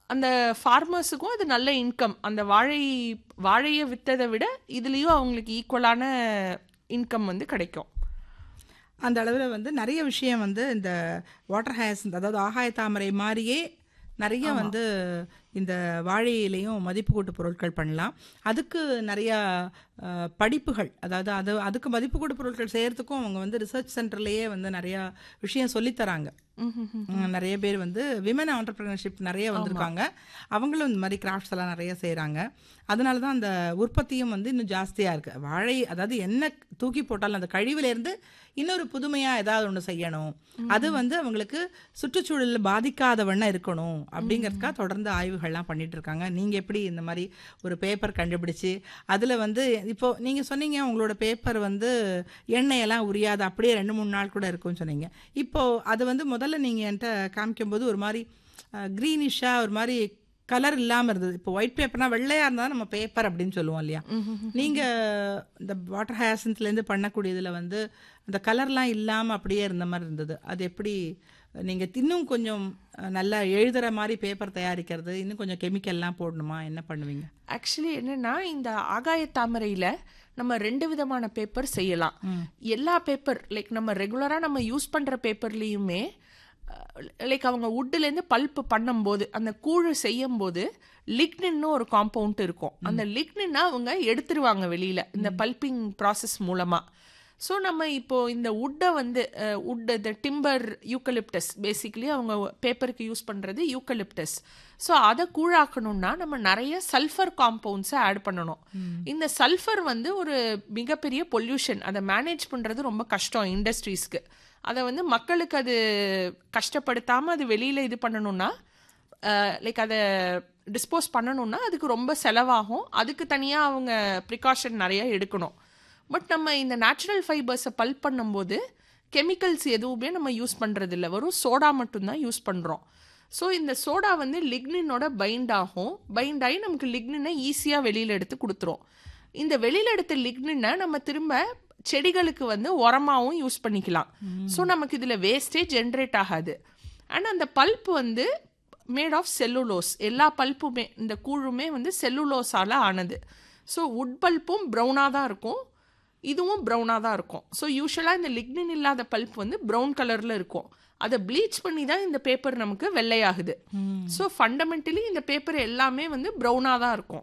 அந்த ஃபார்மர்ஸுக்கும் அது நல்ல இன்கம் அந்த வாழை வாழையை விற்றதை விட இதுலேயும் அவங்களுக்கு ஈக்குவலான இன்கம் வந்து கிடைக்கும் அந்த அளவில் வந்து நிறைய விஷயம் வந்து இந்த வாட்டர் ஹேஸ் அதாவது ஆகாய தாமரை மாதிரியே நிறைய வந்து இந்த வாழையிலையும் மதிப்பு கூட்டு பொருட்கள் பண்ணலாம் அதுக்கு நிறையா அஹ், படிப்புகள் அதாவது அது அதுக்கு மதிப்பு கூட்டு பொருட்கள் செய்யறதுக்கும் அவங்க வந்து ரிசர்ச் சென்டர்லேயே வந்து நிறையா விஷயம் சொல்லித் தராங்க உம், நிறைய பேர் வந்து விமன் ஆண்டர்பிரினர்ஷிப் நிறைய வந்திருக்காங்க அவங்களும் இந்த மாதிரி கிராஃப்ட்ஸ் எல்லாம் நிறைய செய்கிறாங்க அதனால தான் அந்த உற்பத்தியும் வந்து இன்னும் ஜாஸ்தியாக இருக்குது வாழை அதாவது என்ன தூக்கி போட்டாலும் அந்த கழிவுலேருந்து இன்னொரு புதுமையாக ஏதாவது ஒன்று செய்யணும் அது வந்து அவங்களுக்கு சுற்றுச்சூழலில் பாதிக்காத வண்ணம் இருக்கணும் அப்படிங்கிறதுக்காக தொடர்ந்து ஆய்வுகள்லாம் பண்ணிட்டு இருக்காங்க நீங்கள் எப்படி இந்த மாதிரி ஒரு பேப்பர் கண்டுபிடிச்சு அதில் வந்து இப்போ நீங்கள் சொன்னீங்க உங்களோட பேப்பர் வந்து எண்ணெயெல்லாம் உரியாது அப்படியே ரெண்டு மூணு நாள் கூட இருக்கும்னு சொன்னீங்க இப்போ அது வந்து முதல்ல நீங்கள் என்கிட்ட காமிக்கும்போது ஒரு மாதிரி க்ரீனிஷாக ஒரு மாதிரி கலர் இல்லாமல் இருந்தது இப்போ ஒயிட் பேப்பர்னா வெள்ளையாக இருந்தால் நம்ம பேப்பர் அப்படின்னு சொல்லுவோம் இல்லையா நீங்கள் இந்த வாட்டர் ஹேசன்ஸ்லேருந்து பண்ணக்கூடியதில் வந்து அந்த கலர்லாம் இல்லாமல் அப்படியே இருந்த மாதிரி இருந்தது அது எப்படி நீங்கள் இன்னும் கொஞ்சம் அஹ், நல்லா எழுதுகிற மாதிரி பேப்பர் தயாரிக்கிறது இன்னும் கொஞ்சம் கெமிக்கல்லாம் போடணுமா என்ன பண்ணுவீங்க ஆக்சுவலி என்னன்னா இந்த ஆகாய தாமரையில நம்ம ரெண்டு விதமான பேப்பர் செய்யலாம் எல்லா பேப்பர் லைக் நம்ம ரெகுலரா நம்ம யூஸ் பண்ற பேப்பர்லயுமே லைக் அவங்க வுட்லேருந்து பல்ப் பண்ணும்போது அந்த கூழ் செய்யும் போது லிக்னின்னு ஒரு காம்பவுண்ட் இருக்கும் அந்த லிக்னின்னா அவங்க எடுத்துருவாங்க வெளியில இந்த பல்பிங் ப்ராசஸ் மூலமா ஸோ நம்ம இப்போ இந்த வுட்டை வந்து வுட் இந்த டிம்பர் யூக்கலிப்டஸ் பேசிக்கலி அவங்க பேப்பருக்கு யூஸ் பண்ணுறது யூக்கலிப்டஸ் ஸோ அதை கூழாக்கணும்னா நம்ம நிறைய சல்ஃபர் காம்பவுண்ட்ஸை ஆட் பண்ணணும் இந்த சல்ஃபர் வந்து ஒரு மிகப்பெரிய பொல்யூஷன் அதை மேனேஜ் பண்ணுறது ரொம்ப கஷ்டம் இண்டஸ்ட்ரீஸ்க்கு அதை வந்து மக்களுக்கு அது கஷ்டப்படுத்தாமல் அது வெளியில் இது பண்ணணும்னா லைக் அதை டிஸ்போஸ் பண்ணணும்னா அதுக்கு ரொம்ப செலவாகும் அதுக்கு தனியாக அவங்க ப்ரிகாஷன் நிறைய எடுக்கணும் பட் நம்ம இந்த நேச்சுரல் ஃபைபர்ஸை பல்ப் பண்ணும்போது கெமிக்கல்ஸ் எதுவுமே நம்ம யூஸ் பண்ணுறது இல்லை வெறும் சோடா மட்டும்தான் யூஸ் பண்ணுறோம் ஸோ இந்த சோடா வந்து லிக்னினோட பைண்ட் ஆகும் பைண்ட் ஆகி நமக்கு லிக்னினை ஈஸியாக வெளியில் எடுத்து கொடுத்துரும் இந்த வெளியில் எடுத்த லிக்னினை நம்ம திரும்ப செடிகளுக்கு வந்து உரமாகவும் யூஸ் பண்ணிக்கலாம் ஸோ நமக்கு இதில் வேஸ்டே ஜென்ரேட் ஆகாது அண்ட் அந்த பல்ப் வந்து மேட் ஆஃப் செல்லுலோஸ் எல்லா பல்ப்புமே இந்த கூழுமே வந்து செல்லுலோஸால் ஆனது ஸோ உட் பல்ப்பும் ப்ரௌனாக தான் இருக்கும் இதுவும் ப்ரௌனாக தான் இருக்கும் ஸோ யூஸ்வலாக இந்த லிக்னின் இல்லாத பல்ப் வந்து ப்ரௌன் கலரில் இருக்கும் அதை ப்ளீச் பண்ணி தான் இந்த பேப்பர் நமக்கு வெள்ளையாகுது ஸோ ஃபண்டமெண்டலி இந்த பேப்பர் எல்லாமே வந்து ப்ரௌனாக தான் இருக்கும்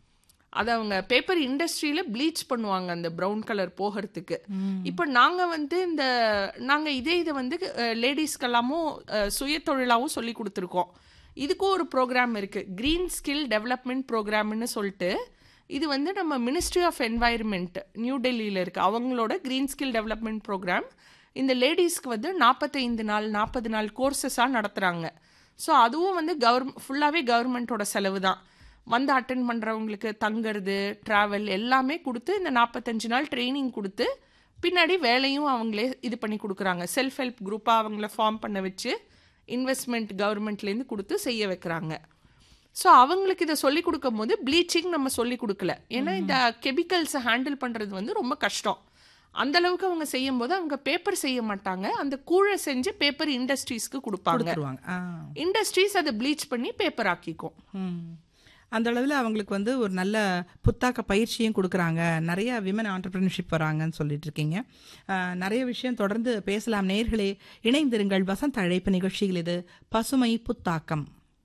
அதை அவங்க பேப்பர் இண்டஸ்ட்ரியில் ப்ளீச் பண்ணுவாங்க அந்த ப்ரௌன் கலர் போகிறதுக்கு இப்போ நாங்கள் வந்து இந்த நாங்கள் இதே இதை வந்து லேடிஸ்க்கெல்லாமும் சுய தொழிலாகவும் சொல்லி கொடுத்துருக்கோம் இதுக்கும் ஒரு ப்ரோக்ராம் இருக்குது க்ரீன் ஸ்கில் டெவலப்மெண்ட் ப்ரோக்ராம்னு சொல்லிட்டு இது வந்து நம்ம மினிஸ்ட்ரி ஆஃப் என்வாயர்மெண்ட் நியூ டெல்லியில் இருக்குது அவங்களோட க்ரீன் ஸ்கில் டெவலப்மெண்ட் ப்ரோக்ராம் இந்த லேடிஸ்க்கு வந்து நாற்பத்தைந்து நாள் நாற்பது நாள் கோர்சஸாக நடத்துகிறாங்க ஸோ அதுவும் வந்து கவர் ஃபுல்லாகவே கவர்மெண்ட்டோட செலவு தான் வந்து அட்டன் பண்ணுறவங்களுக்கு தங்குறது ட்ராவல் எல்லாமே கொடுத்து இந்த நாற்பத்தஞ்சு நாள் ட்ரைனிங் கொடுத்து பின்னாடி வேலையும் அவங்களே இது பண்ணி கொடுக்குறாங்க செல்ஃப் ஹெல்ப் குரூப்பாக அவங்கள ஃபார்ம் பண்ண வச்சு இன்வெஸ்ட்மெண்ட் கவர்மெண்ட்லேருந்து கொடுத்து செய்ய வைக்கிறாங்க ஸோ அவங்களுக்கு இதை சொல்லி கொடுக்கும் போது ப்ளீச்சிங் நம்ம சொல்லி கொடுக்கல ஏன்னா இந்த கெமிக்கல்ஸை ஹேண்டில் பண்ணுறது வந்து ரொம்ப கஷ்டம் அந்த அளவுக்கு அவங்க செய்யும் போது அவங்க பேப்பர் செய்ய மாட்டாங்க அந்த கூழை செஞ்சு பேப்பர் இண்டஸ்ட்ரீஸ்க்கு கொடுப்பாங்க கொடுத்துருவாங்க ஆ இண்டஸ்ட்ரீஸ் அதை ப்ளீச் பண்ணி பேப்பர் ஆக்கிக்கும் ம். அந்த அளவில் அவங்களுக்கு வந்து ஒரு நல்ல புத்தாக்க பயிற்சியும் கொடுக்குறாங்க நிறைய விமன் ஆண்டர்பிரினர்ஷிப் வராங்கன்னு சொல்லிட்டு இருக்கீங்க ஆஹ், நிறைய விஷயம் தொடர்ந்து பேசலாம் நேர்களே இணைந்திருங்கள் வசந்த அழைப்பு நிகழ்ச்சியில் இது பசுமை புத்தாக்கம்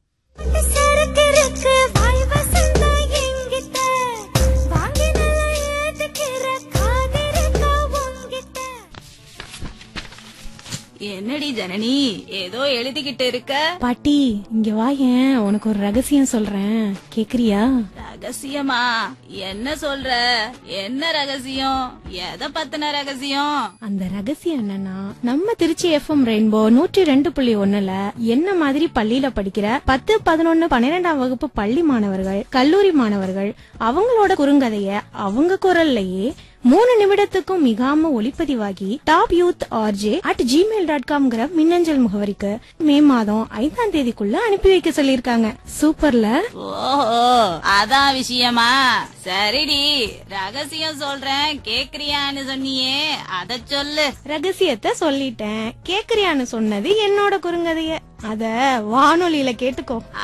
சரக்கு இருக்கு வாய் வசந்தா என்கிட்ட வாங்கி நல்லா ஏத்துக்கிற காதிருக்கா உன்கிட்ட என்னடி ஜனனி ஏதோ எழுதிக்கிட்டு இருக்க பாட்டி இங்க வாயேன் உனக்கு ஒரு ரகசியம் சொல்றேன் கேக்குறியா ரகசியமா என்ன சொல்ற என்ன ரகசியம் எதை பத்தின ரகசியம் அந்த ரகசியம் என்னன்னா நம்ம திருச்சி எஃப்எம் ரெயின்போ நூற்றி ரெண்டு புள்ளி ஒண்ணுல என்ன மாதிரி பள்ளியில படிக்கிற பத்து பதினொன்னு பன்னிரெண்டாம் வகுப்பு பள்ளி மாணவர்கள் கல்லூரி மாணவர்கள் அவங்களோட குறுங்கதைய அவங்க குரல்லையே மூணு நிமிடத்துக்கும் மிகாம ஒளிப்பதிவாகி top youth RJ at Gmail dot காம்ங்கிற மின்னஞ்சல் முகவரிக்கு மே மாதம் ஐந்தாம் தேதிக்குள்ள அனுப்பி வைக்க சொல்லிருக்காங்க சூப்பர்ல ஓஹோ அதான் விஷயமா சரிடி ரகசியம் சொல்றேன் கேக்குறியான்னு சொன்னியே அத சொல்லு ரகசியத்தை சொல்லிட்டேன் கேக்குறியான்னு சொன்னது என்னோட குறுங்கதைய அத வானொலியில கேட்டுக்கோ